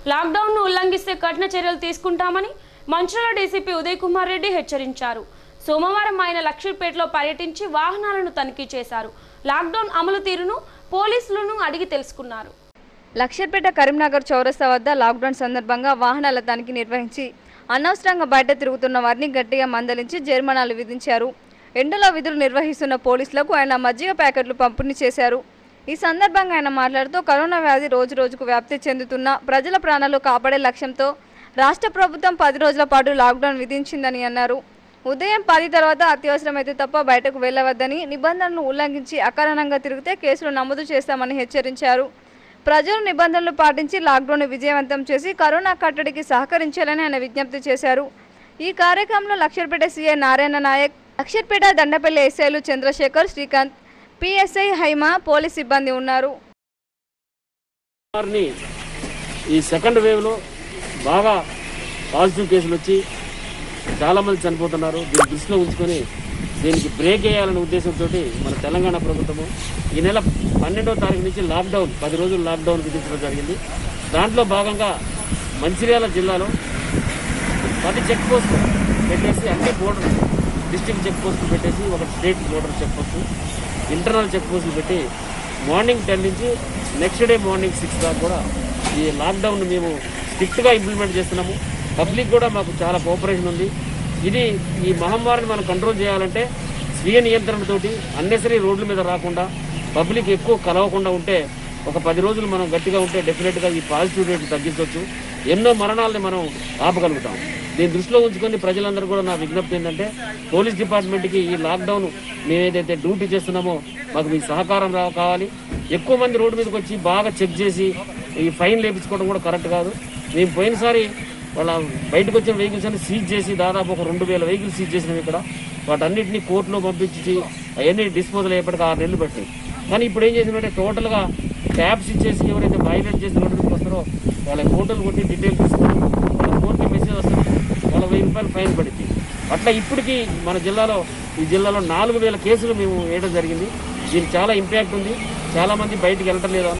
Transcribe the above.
లాక్డౌన్ను ఉల్లంఘిస్తే కఠిన చర్యలు తీసుకుంటామని మంచిర్యాల డీసీపీ ఉదయ్ కుమార్ రెడ్డి హెచ్చరించారు సోమవారం ఆయన లక్షిపేటలో పర్యటించి వాహనాలను తనిఖీ చేశారు లాక్డౌన్ అమలు తీరును పోలీసులను అడిగి తెలుసుకున్నారు లక్షర్పేట కరీంనగర్ చౌరస్తా వద్ద లాక్డౌన్ సందర్భంగా వాహనాల తనిఖీ నిర్వహించి అనవసరంగా బయట తిరుగుతున్న వారిని గట్టిగా మందలించి జరిమానాలు విధించారు ఎండలో విధులు నిర్వహిస్తున్న పోలీసులకు ఆయన మజ్జిగ ప్యాకెట్లు పంపిణీ చేశారు ఈ సందర్భంగా ఆయన మాట్లాడుతూ కరోనా వ్యాధి రోజు రోజుకు వ్యాప్తి చెందుతున్న ప్రజల ప్రాణాలు కాపాడే లక్ష్యంతో రాష్ట్ర ప్రభుత్వం పది రోజుల పాటు లాక్డౌన్ విధించిందని అన్నారు ఉదయం పది తర్వాత అత్యవసరమైతే తప్ప బయటకు వెళ్ళవద్దని నిబంధనలు ఉల్లంఘించి అకారణంగా తిరిగితే కేసులు నమోదు చేస్తామని హెచ్చరించారు ప్రజలు నిబంధనలు పాటించి లాక్డౌన్ విజయవంతం చేసి కరోనా కట్టడికి సహకరించాలని ఆయన విజ్ఞప్తి చేశారు ఈ కార్యక్రమంలో లక్షర్పేట సీఐ నారాయణ నాయక్ లక్షర్పేట దండపల్లి ఎస్ఐలు చంద్రశేఖర్ శ్రీకాంత్ పిఎస్ఐ హైమా పోలీస్ సిబ్బంది ఉన్నారు వారిని ఈ సెకండ్ వేవ్లో బాగా పాజిటివ్ కేసులు వచ్చి చాలామంది చనిపోతున్నారు దీన్ని దృష్టిలో ఉంచుకొని దీనికి బ్రేక్ వేయాలనే ఉద్దేశంతో మన తెలంగాణ ప్రభుత్వము ఈ నెల పన్నెండవ తారీఖు నుంచి లాక్డౌన్ పది రోజులు లాక్డౌన్ విధించడం జరిగింది దాంట్లో భాగంగా మంచిర్యాల జిల్లాలో పది చెక్ పోస్ట్ పెట్టేసి అన్ని బోర్డర్ డిస్ట్రిక్ట్ చెక్ పోస్టులు పెట్టేసి ఒక state border check post internal check పోస్టులు పెట్టి మార్నింగ్ టెన్ నుంచి నెక్స్ట్ డే మార్నింగ్ సిక్స్ దాకా కూడా ఈ లాక్డౌన్ మేము స్ట్రిక్ట్గా ఇంప్లిమెంట్ చేస్తున్నాము పబ్లిక్ కూడా మాకు చాలా కోఆపరేషన్ ఉంది ఇది ఈ మహమ్మారిని మనం కంట్రోల్ చేయాలంటే స్వీయ నియంత్రణతోటి అన్నెసరీ రోడ్ల మీద రాకుండా పబ్లిక్ ఎక్కువ కలవకుండా ఉంటే ఒక పది రోజులు మనం గట్టిగా ఉంటే డెఫినెట్గా ఈ పాజిటివ్ రేట్ తగ్గించవచ్చు ఎన్నో మరణాలని మనం ఆపగలుగుతాం దీన్ని దృష్టిలో ఉంచుకొని ప్రజలందరూ కూడా నా విజ్ఞప్తి ఏంటంటే పోలీస్ డిపార్ట్మెంట్కి ఈ లాక్డౌన్ మేము ఏదైతే డ్యూటీ చేస్తున్నామో మాకు మీ సహకారం రా కావాలి ఎక్కువ మంది రోడ్డు మీదకి వచ్చి బాగా చెక్ చేసి ఈ ఫైన్ లేపించుకోవడం కూడా కరెక్ట్ కాదు మేము పోయినసారి వాళ్ళ బయటకు వచ్చిన వెహికల్స్ అన్ని సీజ్ చేసి దాదాపు ఒక రెండు వేల వెహికల్స్ సీజ్ చేసినాం ఇక్కడ వాటన్నిటిని కోర్టులో పంపించి అవన్నీ డిస్పోజల్ అయ్యేప్పటికి ఆరు నెలలు పట్టినాయి కానీ ఇప్పుడు ఏం చేసిందంటే టోటల్గా ట్యాబ్స్ ఇచ్చేసి ఎవరైతే వైలేట్ చేసి రోడ్డు మీదకి వస్తారో వాళ్ళ ఫోటోలు కొట్టి డీటెయిల్ తీసుకొని వాళ్ళ ఫోన్కి మెసేజ్ వస్తుంది వాళ్ళ వెయ్యి రూపాయలు ఫైన్ పడింది అట్లా ఇప్పటికీ మన జిల్లాలో ఈ జిల్లాలో నాలుగు వేల కేసులు మేము వేయడం జరిగింది దీనికి చాలా ఇంపాక్ట్ ఉంది చాలా మంది బయటికి వెళ్ళటం లేదు